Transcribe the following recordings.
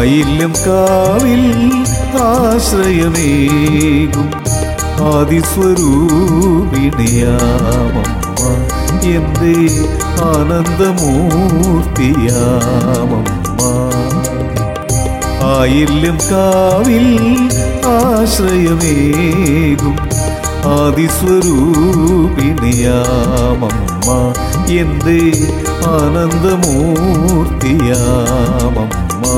ആയില്യം കാവിൽ ആശ്രയമേകും ആദിസ്വരൂപിണിയാമമ്മ എൻ്റെ ആനന്ദമൂർത്തിയാമമ്മ ആയില്യം കാവിൽ ആശ്രയമേകും ആദിസ്വരൂപിണിയാമമ്മ എൻ്റെ ആനന്ദമൂർത്തിയാമമ്മ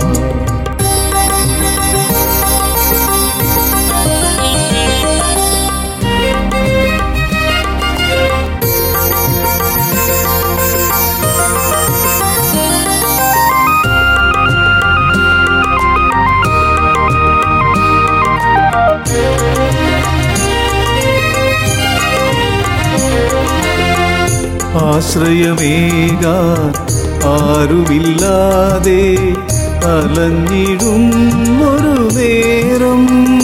ആശ്രയമേകാൻ ആരുമില്ലാതെ അലഞ്ഞിടും ഒരു നേരം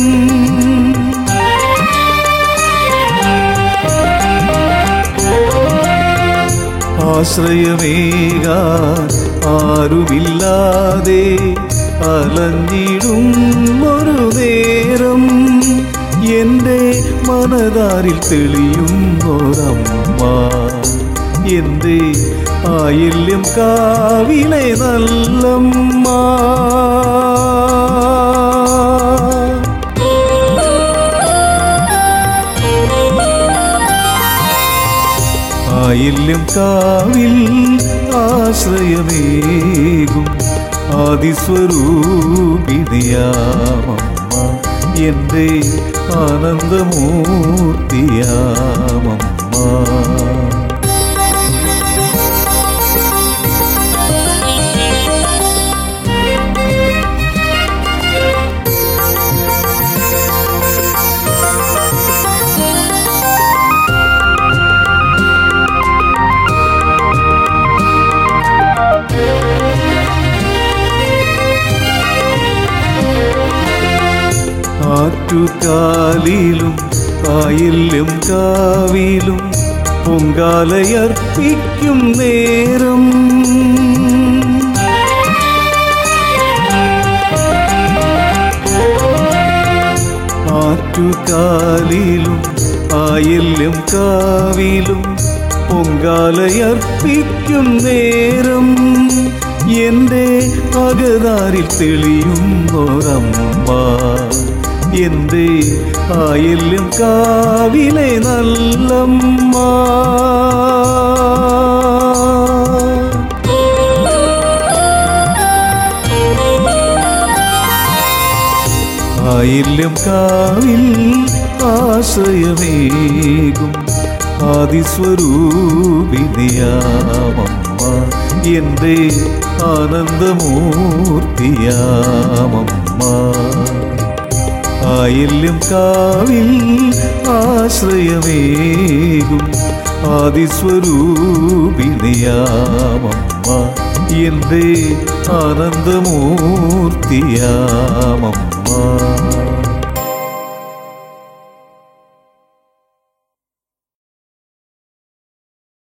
ആശ്രയമേകാൻ ആരുമില്ലാതെ അലഞ്ഞിടും ഒരു നേരം എൻ്റെ മനതാരിൽ തെളിയുന്നൊരമ്മ എൻ്റെ ആയില്യം കാവിലെ നല്ലമ്മ ആയില്യം കാവിൽ ആശ്രയമേകും ആദിസ്വരൂപിണിയാമമ്മ എൻ്റെ ആനന്ദമൂർത്തിയാമമ്മ ആറ്റുകാലിലും ആയില്യം കാവിലും പൊങ്കാലയർപ്പിക്കും നേരം ആറ്റുകാലിലും ആയില്യം കാവിലും പൊങ്കാലയർപ്പിക്കും നേരം എൻ്റെ അകതാരിൽ തെളിയുന്നൊരമ്മ എൻ്റെ ആയില്യം കാവിലെ നല്ലമ്മ ആയില്യം കാവിൽ ആശ്രയമേകും ആദിസ്വരൂപിണിയാമമ്മ എൻ്റെ ആനന്ദമൂർത്തിയാമമ്മ ആയില്യം കാവിൽ ആശ്രയമേകും ആദിസ്വരൂപിണിയാമമ്മ എൻ്റെ ആനന്ദമൂർത്തിയാമമ്മ